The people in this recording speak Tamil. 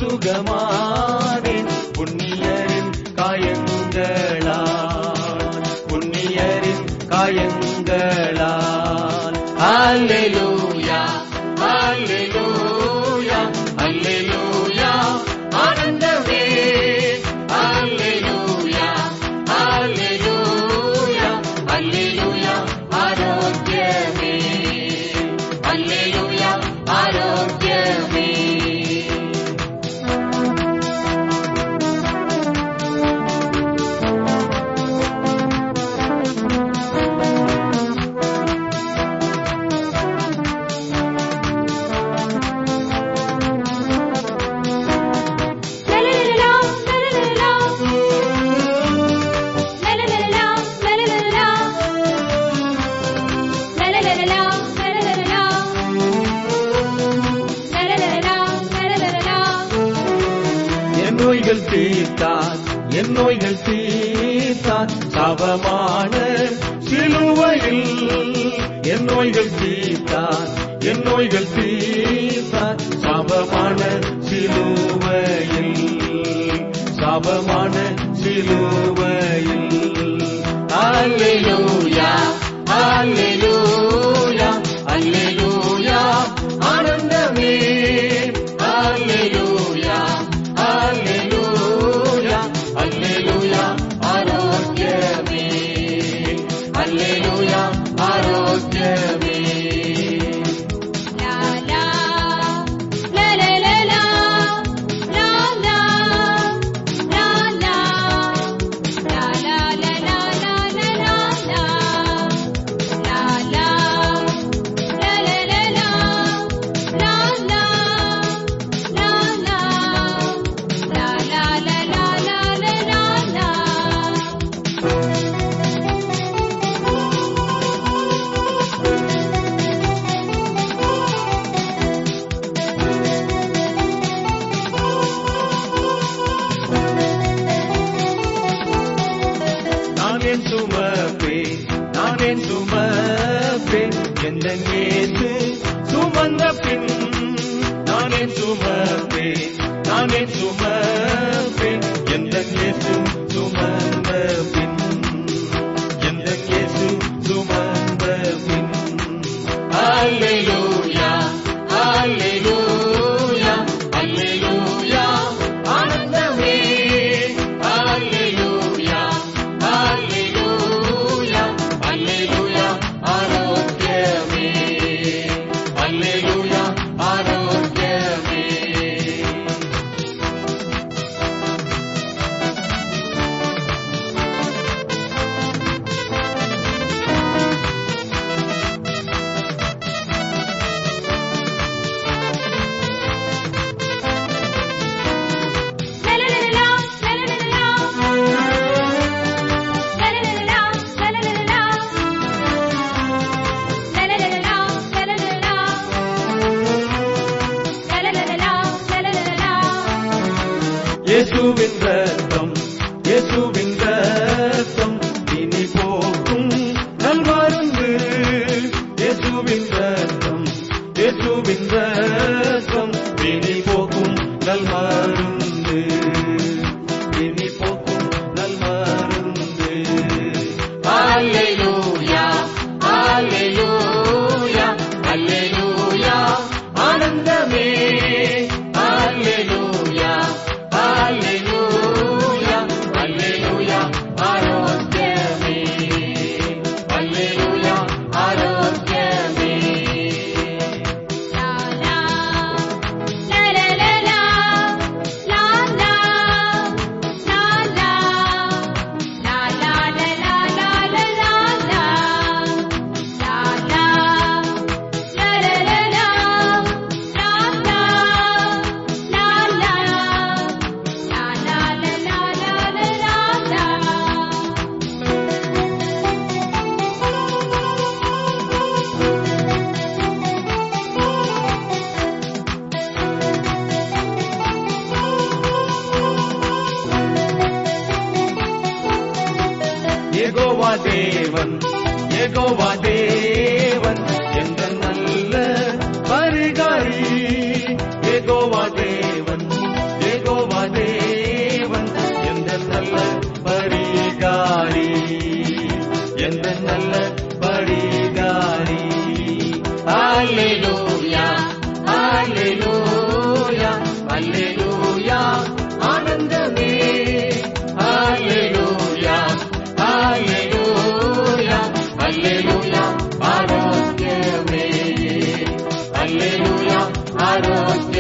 சுகமானேன் புண்ணியரின் காயங்களால் புண்ணியரின் காயங்களால் அல்லேலூயா அல்லேலூயா அல்லேலூயா ஆனந்தமே அல்லேலூயா அல்லேலூயா அல்லேலூயா ஆரோக்கியமே அல்லேலூயா ஆரோக்கியமே என் நோய்கள் தீர்த்தார் என் நோய்கள் தீர்த்தார் சவமான சிலுவையில் என் நோய்கள் தீர்த்தார் என் நோய்கள் தீர்த்தார் சவமான சிலுவையில் சவமான சிலுவையில் அல்லேலூயா அல்லேலூயா அல்லேலூயா ஆனந்தமே அல்லேலூயா அல்லேலூயா அல்லேலூயா ஆரோக்கியமே அல்லேலூயா ஆரோக்கியமே நான் என் சுமப்பே நான் என் சுமப்பே எந்த நேசு சுமந்த பின் நான் என் சுமப்பே நான் என் சுமப்பே எந்த நேசு சுமந்த பின் எந்த நேசு சுமந்த பின் அல்லேலூயா அல்லேலூயா அல்லேலூயா ஆனந்தமே அல்லேலூயா அல்லேலூயா அல்லேலூயா ஆரோக்கியமே அல்லேலூயா ஆரோக்கியமே இயேசுவின் ரத்தம் இயேசுவின் ரத்தம் இனி போக்கும் நல்மருந்து இயேசுவின் ரத்தம் இயேசுவின் ரத்தம் இனி போக்கும் நல்மருந்து இனி போக்கும் நல்மருந்து அல்லேலூயா அல்லேலூயா அல்லேலூயா ஆனந்தமே அல்லேலூயா அல்லேலூயா அல்லேலூயா ஆரோக்கியமே அல்லேலூயா ஆரோக்கியமே ஏகோவா தேவன் ஏகோவா தேவன் என்ற நல்ல பரிகாரி ஏகோவா தேவன் அல்லேலூயா அல்லேலூயா ஆனந்தமே அல்லேலூயா அல்லேலூயா அல்லேலூயா ஆரோக்கியமே அல்லேலூயா ஆரோக்கியமே